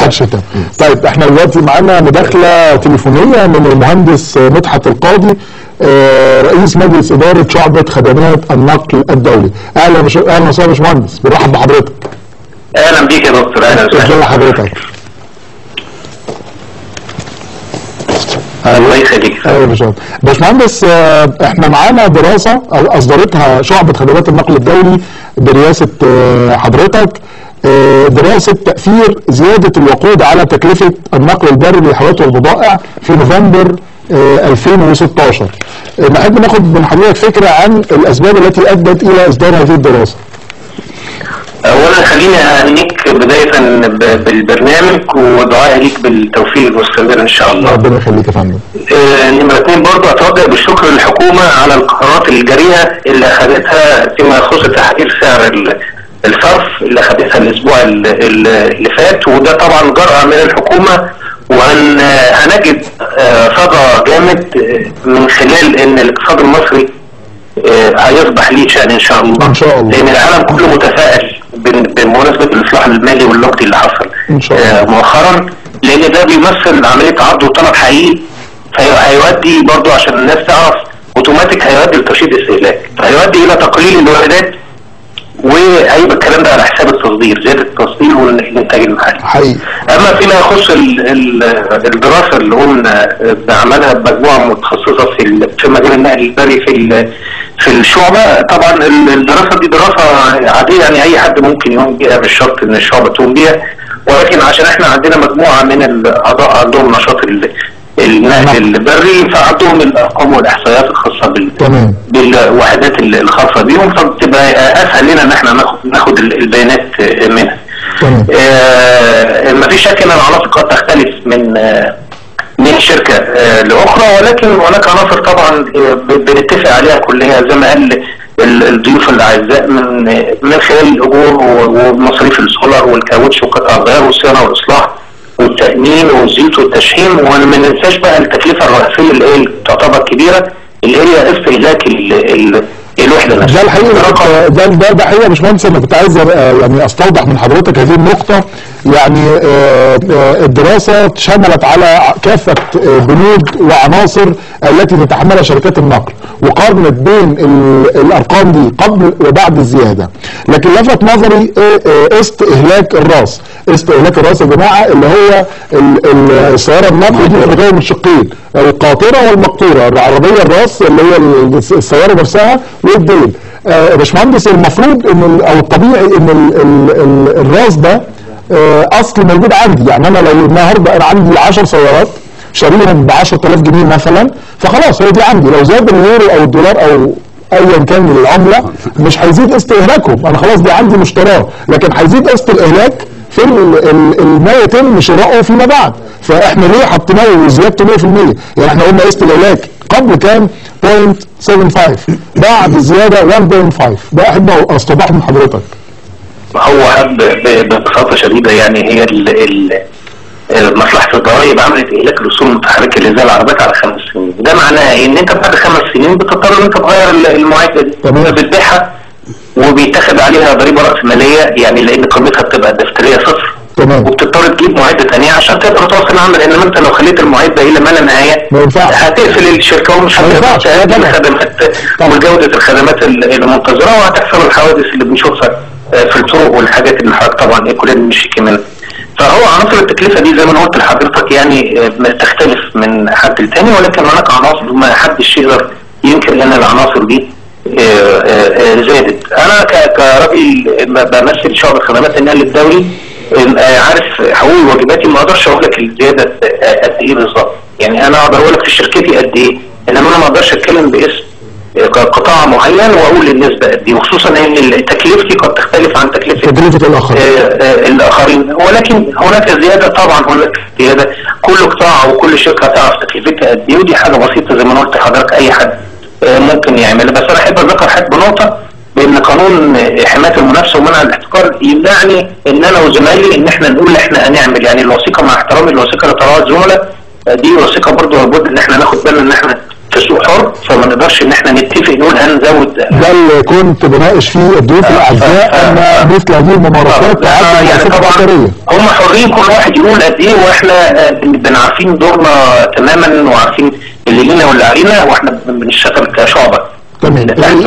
الشتاء طيب احنا دلوقتي معانا مداخله تليفونيه من المهندس مدحت القاضي آه، رئيس مجلس اداره شعبه خدمات النقل الدولي اهلا بش... اهلا وسهلا يا باشمهندس بنرحب بحضرتك اهلا بيك يا دكتور اهلا ازي وسهلا حضرتك الله يخليك ايوه يا باشمهندس باشمهندس آه، احنا معانا دراسه اصدرتها شعبه خدمات النقل الدولي برئاسه آه، حضرتك آه، دراسه تاثير زياده الوقود على تكلفه النقل البري للحاويات والبضائع في نوفمبر آه، 2016 آه، نحب ناخد من حضرتك فكره عن الاسباب التي ادت الى اصدار هذه الدراسه اولا خليني اهنيك بدايه ب- بالبرنامج ودعائي ليك بالتوفيق المستمر ان شاء الله ربنا يخليك يا فندم آه، نمرة اتنين برضه اتوجه بالشكر للحكومة على القرارات الجريئة اللي اخذتها فيما يخص تحديد سعر ال- الصرف اللي اخذتها الاسبوع ال- ال- اللي فات وده طبعا جرأة من الحكومة وهن هنجد آه، صدى جامد آه، من خلال ان الاقتصاد المصري آه، هيصبح ليه شأن ان شاء الله إن شاء الله. لان العالم كله متفائل بن- بمناسبة الاصلاح المالي والنقدي اللي حصل إن شاء الله. آه، مؤخرا لان ده بيمثل عمليه عرض وطلب حقيقي فهيؤدي برضو عشان الناس تعرف اوتوماتيك هيؤدي لترشيد استهلاك هيؤدي الى تقليل الواردات وهيبقى الكلام ده على حساب التصدير زياده التصدير والانتاج المحلي حقيقي اما فيما يخص ال- ال- الدراسه اللي قلنا عملها بمجموعه متخصصه في ال- في مجال النقل البري في ال- في الشعبه طبعا ال- الدراسه دي دراسه عاديه يعني اي حد ممكن يقوم بيها مش شرط ان الشعبه تقوم بيها ولكن عشان احنا عندنا مجموعه من الاعضاء عندهم نشاط ال- النقل البري فعندهم الارقام والاحصائيات الخاصه بال تمام بالوحدات ال- الخاصه بيهم فبتبقى اسهل لنا ان احنا ناخد ناخد ال- البيانات منها. تمام آه، ما فيش شك ان العناصر قد تختلف من آه، من شركه آه، لاخرى ولكن هناك عناصر طبعا آه، ب- بنتفق عليها كلها زي ما قال ال- الضيوف الاعزاء من آه، من خلال الاجور و- ومصاريف السولار والكاوتش وقطع الغيار والصيانه والاصلاح والتامين والزيوت والتشحيم وما ننساش بقى التكلفه الرئيسيه اللي هي تعتبر كبيره اللي هي استهلاك ال- ال- الوحده ده نفسها. الحقيقه رقم- كنت- ده ده ده حقيقه يا باشمهندس انا كنت عايز آه، يعني استوضح من حضرتك هذه النقطه يعني آه، آه، الدراسه شملت على كافه آه، بنود وعناصر التي تتحملها شركات النقل وقارنت بين ال- الارقام دي قبل وبعد الزياده لكن لفت نظري آه، آه، قسط اهلاك الراس قسط اهلاك الراس يا جماعه اللي هو ال- ال- السياره النقل دي بتتكون من شقين القاطره والمقطوره العربيه الراس اللي هي ال- السياره نفسها والديل آه، يا باشمهندس المفروض ان ال- او الطبيعي ان ال ال ال الراس ده آه، اصل موجود عندي يعني انا لو النهارده انا عندي 10 سيارات شاريهم ب 10000 جنيه مثلا فخلاص هي دي عندي لو زاد اليورو او الدولار او ايا كان من العمله مش هيزيد قسط اهلاكهم انا خلاص دي عندي مشتراه لكن هيزيد قسط الاهلاك في ال- ال- ال- ما يتم شراؤه فيما بعد فاحنا ليه حطيناه وزيادته 100% يعني احنا قلنا قسط الاهلاك قبل كان 0.75 بعد الزياده 1.5 ده احب استوضحه من حضرتك هو حب ب- ببساطه شديده يعني هي ال ال مصلحه الضرائب عملت اهلاك الرسوم المتحركه اللي زي العربيات على خمس سنين، ده معناه ان انت بعد خمس سنين بتضطر ان انت تغير ال- المعده دي، تمام. بتبيعها وبيتاخد عليها ضريبه راس ماليه يعني لان قيمتها بتبقى دفتريه صفر تمام وبتضطر تجيب معده ثانيه عشان تقدر تواصل العمل انما انت لو خليت المعده الى ما لا نهايه ما ينفعش. هتقفل الشركه ومش ما هتقدر ينفعش. تقدم طبعا. الخدمات طبعا. وجوده الخدمات ال- المنتظره وهتحصل الحوادث اللي بنشوفها آه، في الطرق والحاجات اللي حضرتك طبعا ايه كلنا بنشتكي منها. فهو عناصر التكلفه دي زي ما انا قلت لحضرتك يعني آه، ما تختلف من حد لتاني ولكن هناك عناصر ما حدش يقدر ينكر لنا العناصر دي آه، آه، آه، زادت. انا ك- كراجل ب- بمثل شعب خدمات النقل الدولي آه، عارف حقوقي وواجباتي ما اقدرش اقول لك الزياده آه، قد ايه بالظبط يعني انا اقدر اقول لك في شركتي قد ايه انما انا ما اقدرش اتكلم باسم آه، قطاع معين واقول النسبه قد ايه وخصوصا ان تكلفتي قد تختلف عن تكلفه تكلفه الاخر آه، آه، الاخرين ولكن هناك زياده طبعا هناك زياده كل قطاع وكل شركه تعرف تكلفتها قد ايه ودي حاجه بسيطه زي ما أنا قلت لحضرتك اي حد آه، ممكن يعملها بس انا احب اذكر حضرتك بنقطه بان قانون آه، حمايه المنافسه ومنع الاحتكار يمنعني ان انا وزمايلي ان احنا نقول احنا هنعمل يعني الوثيقه مع احترامي الوثيقه لطلبات الزملاء آه، دي وثيقه برضه لابد ان احنا ناخد بالنا ان احنا في في سوق حر فما نقدرش ان احنا نتفق نقول هنزود ده اللي كنت بناقش فيه الضيوف الاعزاء ان مثل هذه الممارسات تعد آه، يعني ممارسات طبعا خطريه هم حرين كل واحد يقول قد ايه واحنا آه، بن- بن عارفين دورنا تماما وعارفين اللي لينا واللي علينا واحنا بن- بنشتغل كشعبه تمام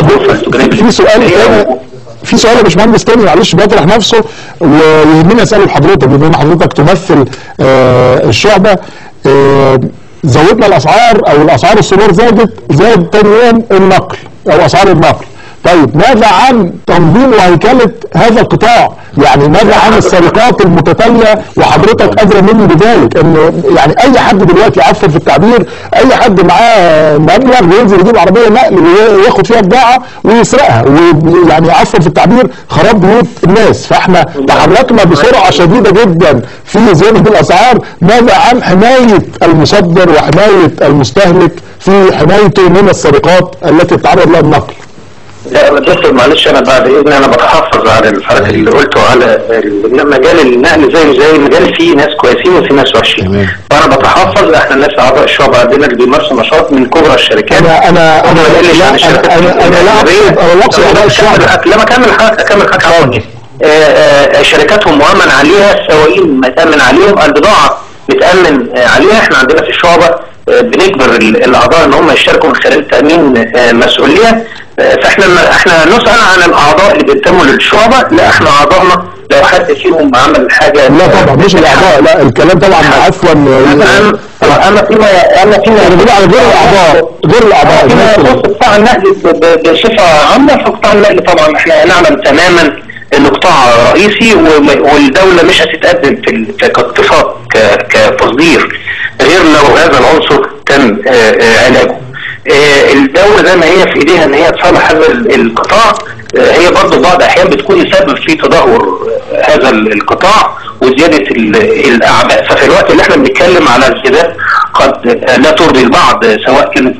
في سؤال تاني في سؤال يا باشمهندس تاني معلش بيطرح نفسه ويهمني اساله لحضرتك بما ان حضرتك تمثل آه الشعبه آه زودنا الاسعار او الاسعار السولار زادت زاد تاني يوم النقل او اسعار النقل طيب ماذا عن تنظيم وهيكله هذا القطاع؟ يعني ماذا عن السرقات المتتاليه وحضرتك ادرى مني بذلك انه يعني اي حد دلوقتي عفوا في التعبير اي حد معاه مبلغ بينزل يجيب عربيه نقل وياخد فيها بضاعه ويسرقها ويعني عفوا في التعبير خراب بيوت الناس فاحنا تحركنا بسرعه شديده جدا في زياده الاسعار ماذا عن حمايه المصدر وحمايه المستهلك في حمايته من السرقات التي تتعرض لها النقل؟ لا دكتور معلش انا بعد اذن انا بتحفظ على الحركه اللي قلته على ال- مجال النقل زي زي مجال فيه ناس كويسين وفي ناس وحشين تمام. فانا بتحفظ احنا الناس اعضاء الشعب عندنا اللي بيمارسوا نشاط من كبرى الشركات انا انا انا ما يقلش لا عن الشركات انا انا انا لا اقصد انا لا اقصد اعضاء الشعب لما اكمل حضرتك اكمل حضرتك عفوا آه، آه، شركاتهم مؤمن عليها السواقين متامن عليهم البضاعه متامن آه، عليها احنا عندنا في الشعبه آه، بنجبر ال- الاعضاء ان هم يشتركوا من خلال تامين آه، مسؤوليه آه، فاحنا ما- احنا نسال عن الاعضاء اللي بينتموا للشعبه لا احنا اعضائنا لو حد فيهم عمل حاجه لا طبعا مش الاعضاء لا الكلام طبعا عفوا اما اما فيما اما فيما انا بقول على غير الاعضاء غير الاعضاء فيما الناس يخص قطاع النقل ب- ب- بصفة عامة فقطاع النقل طبعا احنا نعلم تماما انه قطاع رئيسي وم- والدولة مش هتتقدم في ال- كاقتصاد ك- كتصدير غير لو هذا العنصر تم آه، آه، علاجه. آه، الدولة زي ما هي في ايديها ان هي تصلح هذا ال- القطاع آه، هي برضه بعض الاحيان بتكون سبب في تدهور آه، هذا ال- القطاع وزيادة ال- الاعباء ففي الوقت اللي احنا بنتكلم على زيادات قد آه، لا ترضي البعض آه، سواء كانت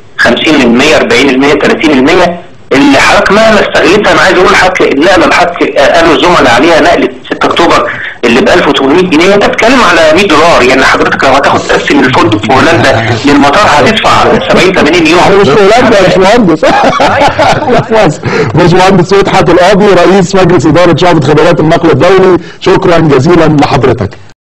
50% 40% 30% اللي حضرتك مهما استغلتها انا عايز اقول لحضرتك النقله اللي حضرتك قالوا الزملاء عليها نقله 6 اكتوبر اللي ب 1800 جنيه انت بتتكلم على 100 دولار يعني حضرتك لو هتاخد تقسم الفندق في هولندا للمطار هتدفع 70 80 يورو احنا مش في هولندا يا باشمهندس احنا في مصر باشمهندس مدحت القاضي رئيس مجلس اداره شعبه خدمات النقل الدولي شكرا جزيلا لحضرتك